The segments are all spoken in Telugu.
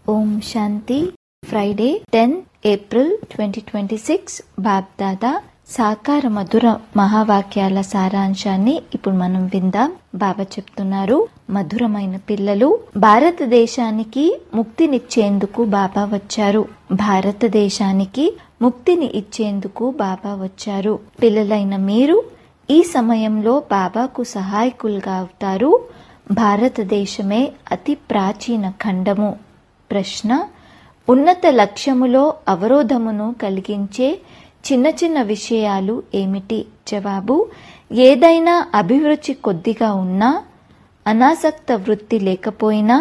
ఓం శాంతి Friday ten April twenty twenty six Bapdada సాకార మధుర మహావాక్యాల సారాంశాన్ని ఇప్పుడు మనం విందాం బాబా చెప్తున్నారు మధురమైన పిల్లలు భారతదేశానికి ముక్తినిచ్చేందుకు బాబా వచ్చారు భారతదేశానికి ముక్తిని ఇచ్చేందుకు బాబా వచ్చారు పిల్లలైన మీరు ఈ సమయంలో బాబాకు సహాయకులుగా అవుతారు భారతదేశమే అతి ప్రాచీన ఖండము ప్రశ్న ఉన్నత లక్ష్యములో అవరోధమును కలిగించే చిన్న చిన్న విషయాలు ఏమిటి జవాబు ఏదైనా అభిరుచి కొద్దిగా ఉన్నా అనాసక్త వృత్తి లేకపోయినా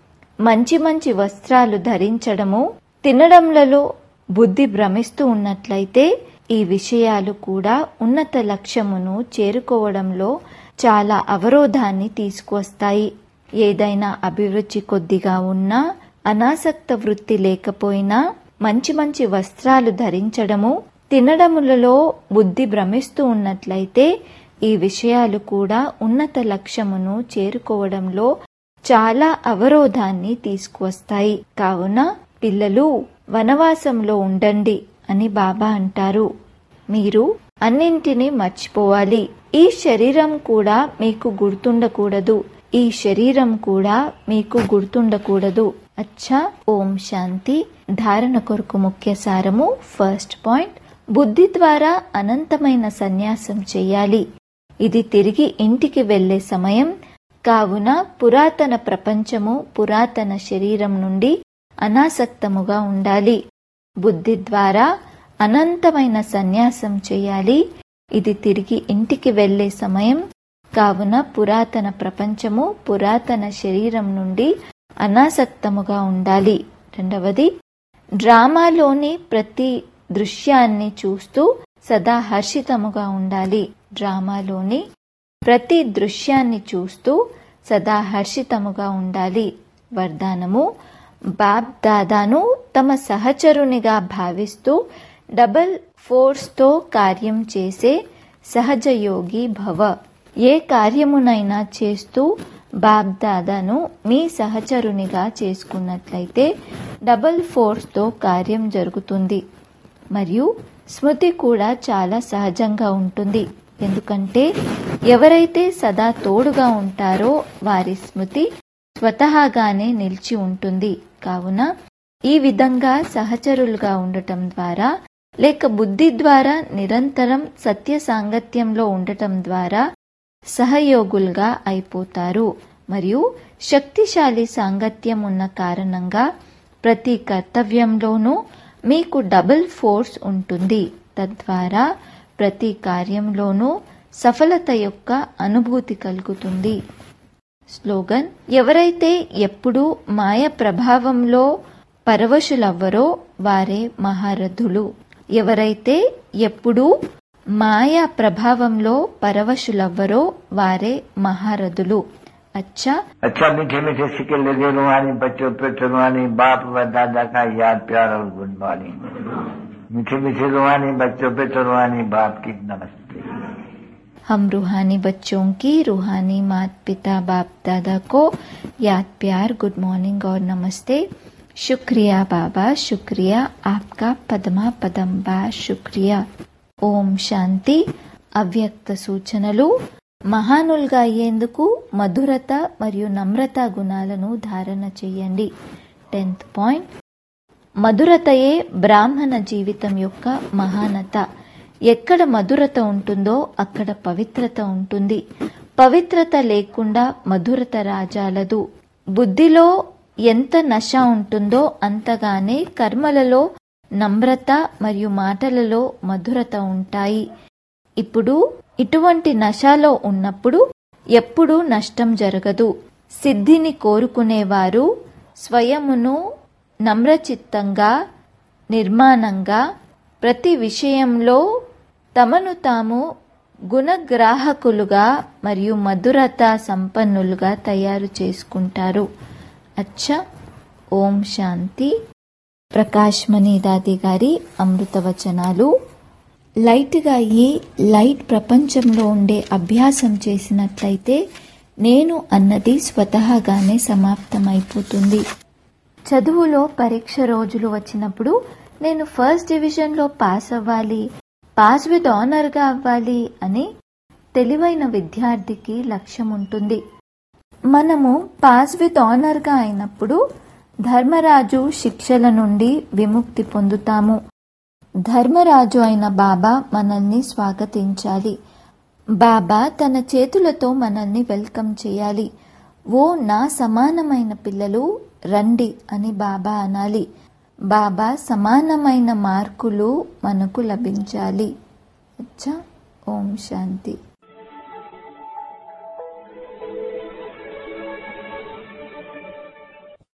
మంచి మంచి వస్త్రాలు ధరించడము తినడంలలో బుద్ధి భ్రమిస్తూ ఉన్నట్లయితే ఈ విషయాలు కూడా ఉన్నత లక్ష్యమును చేరుకోవడంలో చాలా అవరోధాన్ని తీసుకువస్తాయి ఏదైనా అభిరుచి కొద్దిగా ఉన్నా అనాసక్త వృత్తి లేకపోయినా మంచి మంచి వస్త్రాలు ధరించడము తినడములలో బుద్ధి భ్రమిస్తూ ఉన్నట్లయితే ఈ విషయాలు కూడా ఉన్నత లక్ష్యమును చేరుకోవడంలో చాలా అవరోధాన్ని తీసుకువస్తాయి కావున పిల్లలు వనవాసంలో ఉండండి అని బాబా అంటారు మీరు అన్నింటినీ మర్చిపోవాలి ఈ శరీరం కూడా మీకు గుర్తుండకూడదు ఈ శరీరం కూడా మీకు గుర్తుండకూడదు అచ్చా ఓం శాంతి ధారణ కొరకు ముఖ్య సారము ఫస్ట్ పాయింట్ బుద్ధి ద్వారా అనంతమైన సన్యాసం చేయాలి ఇది తిరిగి ఇంటికి వెళ్లే సమయం కావున పురాతన ప్రపంచము పురాతన శరీరం నుండి అనాసక్తముగా ఉండాలి బుద్ధి ద్వారా అనంతమైన సన్యాసం చేయాలి ఇది తిరిగి ఇంటికి వెళ్లే సమయం కావున పురాతన ప్రపంచము పురాతన శరీరం నుండి అనాసక్తముగా ఉండాలి రెండవది డ్రామాలోని ప్రతి దృశ్యాన్ని చూస్తూ సదా హర్షితముగా ఉండాలి డ్రామాలోని ప్రతి దృశ్యాన్ని చూస్తూ సదా హర్షితముగా ఉండాలి వరదానము బాబ్ దాదాను తమ సహచరునిగా భావిస్తూ డబల్ ఫోర్స్తో కార్యం చేసే సహజయోగి భవ ఏ కార్యమునైనా చేస్తూ బాబ్ దాదాను మీ సహచరునిగా చేసుకున్నట్లయితే డబల్ ఫోర్స్తో కార్యం జరుగుతుంది మరియు స్మృతి కూడా చాలా సహజంగా ఉంటుంది ఎందుకంటే ఎవరైతే సదా తోడుగా ఉంటారో వారి స్మృతి స్వతహాగానే నిలిచి ఉంటుంది కావున ఈ విధంగా సహచరులుగా ఉండటం ద్వారా లేక బుద్ధి ద్వారా నిరంతరం సత్య సాంగత్యంలో ఉండటం ద్వారా సహయోగులుగా అయిపోతారు మరియు శక్తిశాలి సాంగత్యం ఉన్న కారణంగా ప్రతి కర్తవ్యంలోనూ మీకు డబుల్ ఫోర్స్ ఉంటుంది తద్వారా ప్రతి కార్యంలోనూ సఫలత యొక్క అనుభూతి కలుగుతుంది స్లోగన్ ఎవరైతే ఎప్పుడూ మాయ ప్రభావంలో పరవశులవ్వరో వారే మహారథులు ఎవరైతే ఎప్పుడూ మాయా ప్రభావంలో పరవశులవ్వరో వారే మహారథులు అచ్చా अच्छा मीठे मीठे सिक्के लगे रूहानी बच्चों पे रूहानी बाप व दादा का याद प्यार और गुड मॉर्निंग मीठे मीठे रूहानी बच्चों पे रूहानी बाप की नमस्ते हम रूहानी बच्चों की रूहानी मात पिता बाप दादा को याद प्यार गुड मॉर्निंग और नमस्ते शुक्रिया बाबा शुक्रिया आपका పదమా పదం బా శుక్రియా ఓం శాంతి అవ్యక్త సూచనలు మహానులుగా అయ్యేందుకు మధురత మరియు నమ్రత గుణాలను ధారణ చేయండి టెన్త్ పాయింట్ మధురతయే బ్రాహ్మణ జీవితం యొక్క మహానత ఎక్కడ మధురత ఉంటుందో అక్కడ పవిత్రత ఉంటుంది పవిత్రత లేకుండా మధురత రాజాలదు బుద్ధిలో ఎంత నశ ఉంటుందో అంతగానే కర్మలలో నమ్రత మరియు మాటలలో మధురత ఉంటాయి ఇప్పుడు ఇటువంటి నశాలో ఉన్నప్పుడు ఎప్పుడూ నష్టం జరగదు సిద్ధిని కోరుకునేవారు స్వయమును నమ్రచిత్తంగా నిర్మాణంగా ప్రతి విషయంలో తమను తాము గుణగ్రాహకులుగా మరియు మధురత సంపన్నులుగా తయారు చేసుకుంటారు అచ్చా ఓం శాంతి ప్రకాష్ మణిదాది గారి అమృతవచనాలు లైట్గా అయ్యి లైట్ ప్రపంచంలో ఉండే అభ్యాసం చేసినట్లయితే నేను అన్నది స్వతహాగానే సమాప్తమైపోతుంది చదువులో పరీక్ష రోజులు వచ్చినప్పుడు నేను ఫస్ట్ డివిజన్లో పాస్ అవ్వాలి పాస్ విత్ ఆనర్గా అవ్వాలి అని తెలివైన విద్యార్థికి లక్ష్యం ఉంటుంది మనము పాస్ విత్ ఆనర్గా అయినప్పుడు ధర్మరాజు శిక్షల నుండి విముక్తి పొందుతాము ధర్మరాజు అయిన బాబా మనల్ని స్వాగతించాలి బాబా తన చేతులతో మనల్ని వెల్కమ్ చేయాలి ఓ నా సమానమైన పిల్లలు రండి అని బాబా అనాలి బాబా సమానమైన మార్కులు మనకు లభించాలి అచ్చా ఓం శాంతి